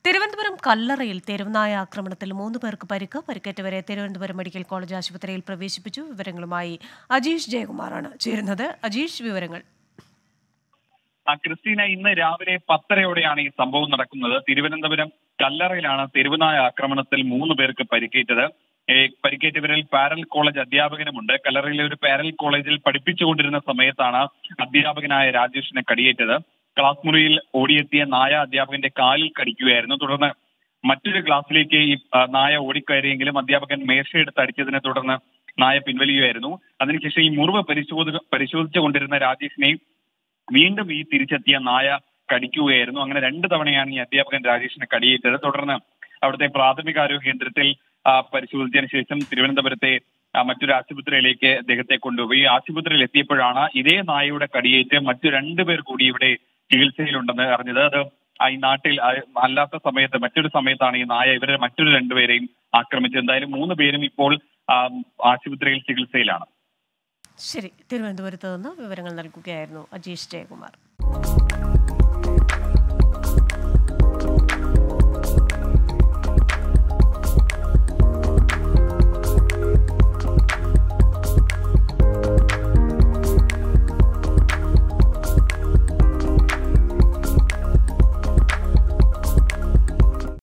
തിരുവനന്തപുരം കല്ലറയിൽ തെരുവുനായ ആക്രമണത്തിൽ മൂന്ന് പേർക്ക് പരിക്ക് പരിക്കേറ്റവരെ തിരുവനന്തപുരം മെഡിക്കൽ കോളേജ് ആശുപത്രിയിൽ പ്രവേശിപ്പിച്ചു വിവരങ്ങളുമായി അജീഷ് ജയകുമാറാണ് ചേരുന്നത് അജീഷ് വിവരങ്ങൾ ആ ക്രിസ്റ്റീന ഇന്ന് രാവിലെ പത്തരയോടെയാണ് ഈ സംഭവം നടക്കുന്നത് തിരുവനന്തപുരം കല്ലറയിലാണ് തെരുവുനായ ആക്രമണത്തിൽ മൂന്ന് പേർക്ക് പരിക്കേറ്റത് ഏ, പരിക്കേറ്റവരിൽ പാരൽ കോളേജ് അധ്യാപകനുമുണ്ട് കല്ലറയിലെ ഒരു പാരൽ കോളേജിൽ പഠിപ്പിച്ചുകൊണ്ടിരുന്ന സമയത്താണ് അധ്യാപകനായ രാജേഷിനെ കടിയേറ്റത് ക്ലാസ് മുറിയിൽ ഓടിയെത്തിയ നായ അധ്യാപകന്റെ കാലിൽ കടിക്കുകയായിരുന്നു തുടർന്ന് മറ്റൊരു ക്ലാസ്സിലേക്ക് ഈ ആ, നായ ഓടിക്കയറിയെങ്കിലും അധ്യാപകൻ മേശയെടുത്ത് അടിച്ചതിനെ തുടർന്ന് നായ പിൻവലിയുകയായിരുന്നു അതിനുശേഷം ഈ മുറിവ് പരിശോധന പരിശോധിച്ചുകൊണ്ടിരുന്ന രാജേഷിനെ വീണ്ടും ഈ തിരിച്ചെത്തിയ നായ കടിക്കുകയായിരുന്നു അങ്ങനെ രണ്ട് തവണയാണ് ഈ അധ്യാപകൻ രാജേഷിനെ കടിയേറ്റത് തുടർന്ന് അവിടുത്തെ പ്രാഥമികാരോഗ്യ കേന്ദ്രത്തിൽ ആ, പരിശോധിച്ചതിന് ശേഷം തിരുവനന്തപുരത്തെ ആ, മറ്റൊരു ആശുപത്രിയിലേക്ക് അദ്ദേഹത്തെ കൊണ്ടുപോയി ആശുപത്രിയിൽ എത്തിയപ്പോഴാണ് ഇതേ നായയുടെ കടിയേറ്റ് മറ്റു രണ്ടുപേർ കൂടി ഇവിടെ ചികിത്സയിലുണ്ടെന്ന് അറിഞ്ഞത് അത് ആ, ഈ നാട്ടിൽ ആ, അല്ലാത്ത സമയത്ത് മറ്റൊരു സമയത്താണ് ഈ നായ ഇവരെ മറ്റൊരു രണ്ടുപേരെയും ആക്രമിച്ചത് എന്തായാലും മൂന്ന് പേരും ഇപ്പോൾ ആ, ആശുപത്രിയിൽ ചികിത്സയിലാണ് ശരി തിരുവനന്തപുരത്ത് നിന്ന് വിവരങ്ങൾ നൽകുകയായിരുന്നു അജീഷ് ജയകുമാർ